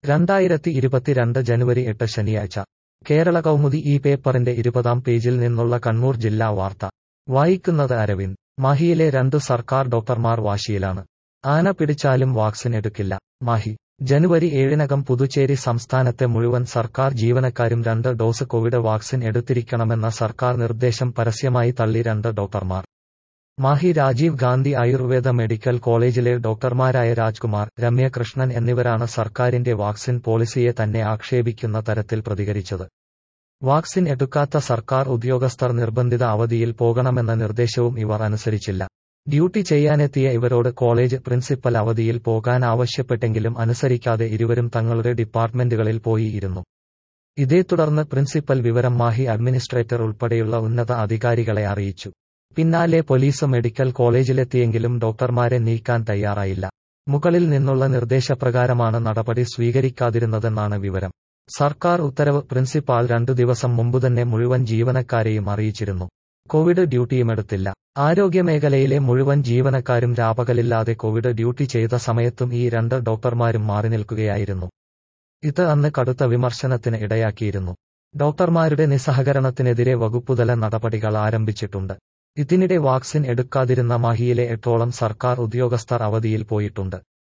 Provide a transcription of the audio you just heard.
രണ്ടായിരത്തി ഇരുപത്തിരണ്ട് ജനുവരി എട്ട് ശനിയാഴ്ച കേരള കൗമുദി ഈ പേപ്പറിന്റെ ഇരുപതാം പേജിൽ നിന്നുള്ള കണ്ണൂർ ജില്ലാ വാർത്ത വായിക്കുന്നത് അരവിന്ദ് മാഹിയിലെ രണ്ടു സർക്കാർ ഡോക്ടർമാർ വാശിയിലാണ് ആന പിടിച്ചാലും വാക്സിൻ എടുക്കില്ല മാഹി ജനുവരി ഏഴിനകം പുതുച്ചേരി സംസ്ഥാനത്തെ മുഴുവൻ സർക്കാർ ജീവനക്കാരും രണ്ട് ഡോസ് കോവിഡ് വാക്സിൻ എടുത്തിരിക്കണമെന്ന സർക്കാർ നിർദ്ദേശം പരസ്യമായി തള്ളി രണ്ട് ഡോക്ടർമാർ മാഹി രാജീവ് ഗാന്ധി ആയുർവേദ മെഡിക്കൽ കോളേജിലെ ഡോക്ടർമാരായ രാജ്കുമാർ രമ്യകൃഷ്ണൻ എന്നിവരാണ് സർക്കാരിന്റെ വാക്സിൻ പോളിസിയെ തന്നെ ആക്ഷേപിക്കുന്ന തരത്തിൽ പ്രതികരിച്ചത് വാക്സിൻ എടുക്കാത്ത സർക്കാർ ഉദ്യോഗസ്ഥർ നിർബന്ധിത അവധിയിൽ പോകണമെന്ന നിർദ്ദേശവും ഇവർ അനുസരിച്ചില്ല ഡ്യൂട്ടി ചെയ്യാനെത്തിയ ഇവരോട് കോളേജ് പ്രിൻസിപ്പൽ അവധിയിൽ പോകാൻ ആവശ്യപ്പെട്ടെങ്കിലും അനുസരിക്കാതെ ഇരുവരും തങ്ങളുടെ ഡിപ്പാർട്ട്മെന്റുകളിൽ പോയി ഇരുന്നു ഇതേ തുടർന്ന് പ്രിൻസിപ്പൽ വിവരം മാഹി അഡ്മിനിസ്ട്രേറ്റർ ഉൾപ്പെടെയുള്ള ഉന്നത അധികാരികളെ അറിയിച്ചു പിന്നാലെ പോലീസ് മെഡിക്കൽ കോളേജിലെത്തിയെങ്കിലും ഡോക്ടർമാരെ നീക്കാൻ തയ്യാറായില്ല മുകളിൽ നിന്നുള്ള നിർദ്ദേശപ്രകാരമാണ് നടപടി സ്വീകരിക്കാതിരുന്നതെന്നാണ് വിവരം സർക്കാർ ഉത്തരവ് പ്രിൻസിപ്പാൾ രണ്ടു ദിവസം മുമ്പുതന്നെ മുഴുവൻ ജീവനക്കാരെയും അറിയിച്ചിരുന്നു കോവിഡ് ഡ്യൂട്ടിയുമെടുത്തില്ല ആരോഗ്യമേഖലയിലെ മുഴുവൻ ജീവനക്കാരും രാപകലില്ലാതെ കോവിഡ് ഡ്യൂട്ടി ചെയ്ത സമയത്തും ഈ രണ്ട് ഡോക്ടർമാരും മാറി നിൽക്കുകയായിരുന്നു ഇത് അന്ന് കടുത്ത വിമർശനത്തിന് ഇടയാക്കിയിരുന്നു ഡോക്ടർമാരുടെ നിസ്സഹകരണത്തിനെതിരെ വകുപ്പുതല നടപടികൾ ആരംഭിച്ചിട്ടുണ്ട് ഇതിനിടെ വാക്സിൻ എടുക്കാതിരുന്ന മാഹിയിലെ എട്ടോളം സർക്കാർ ഉദ്യോഗസ്ഥർ അവധിയിൽ പോയിട്ടുണ്ട്